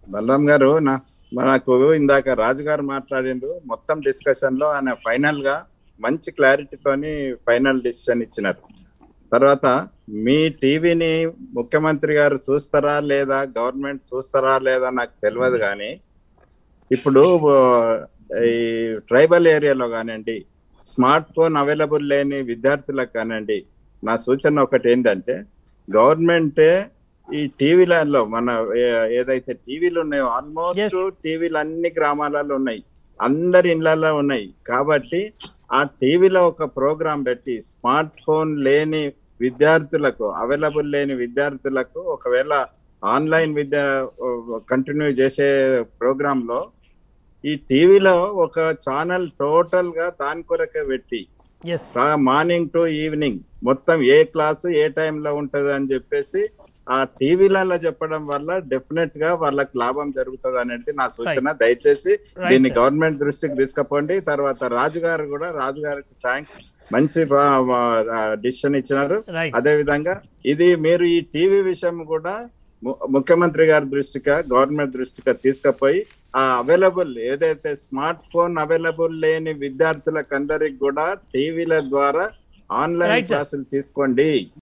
బలరాం గారు నా మనకు ఇందాక రాజు గారు మాట్లాడిండ్రు మొత్తం డిస్కషన్ లో ఆయన ఫైనల్ గా మంచి క్లారిటీతోని ఫైనల్ డిసిషన్ ఇచ్చినారు తర్వాత మీ టీవీని ముఖ్యమంత్రి గారు చూస్తారా లేదా గవర్నమెంట్ చూస్తారా లేదా నాకు తెలియదు కానీ ఇప్పుడు ఆ, ఈ ట్రైబల్ ఏరియాలో కానివ్వండి స్మార్ట్ ఫోన్ అవైలబుల్ లేని విద్యార్థులకు కానివ్వండి నా సూచన ఒకటి ఏంటంటే గవర్నమెంటే ఈ టీవీలలో మన ఏ- ఏదైతే టీవీలు ఉన్నాయో ఆల్మోస్ట్ Yes. టీవీలు అన్ని గ్రామాలలో ఉన్నాయి అందరి ఇళ్లలో ఉన్నాయి కాబట్టి ఆ టీవీలో ఒక ప్రోగ్రాం పెట్టి స్మార్ట్ ఫోన్ లేని విద్యార్థులకు అవైలబుల్ లేని విద్యార్థులకు ఒకవేళ ఆన్లైన్ విద్య కంటిన్యూ చేసే ప్రోగ్రామ్ లో ఈ టీవీలో ఒక ఛానల్ టోటల్ గా దాని కొరకే పెట్టి ఎస్ మార్నింగ్ టు ఈవినింగ్ మొత్తం ఏ క్లాసు ఏ టైంలో ఉంటది అని చెప్పేసి ఆ టీవీలలో చెప్పడం వల్ల డెఫినెట్ గా వాళ్ళకి లాభం జరుగుతుంది అనేది నా సూచన దయచేసి Right, దీన్ని sir. గవర్నమెంట్ దృష్టికి తీసుకుపోండి తర్వాత రాజు గారు కూడా రాజు గారికి థ్యాంక్స్ మంచి డిసిషన్ ఇచ్చినారు రైట్ అదే విధంగా ఇది మీరు ఈ టీవీ విషయం కూడా ము- ముఖ్యమంత్రి గారి దృష్టిగా గవర్నమెంట్ దృష్టిగా తీసుకుపోయి ఆ అవైలబుల్ ఏదైతే స్మార్ట్ ఫోన్ అవైలబుల్ లేని విద్యార్థులకు అందరికి కూడా టీవీల ద్వారా ఆన్లైన్ Right, sir. క్లాసులు తీసుకోండి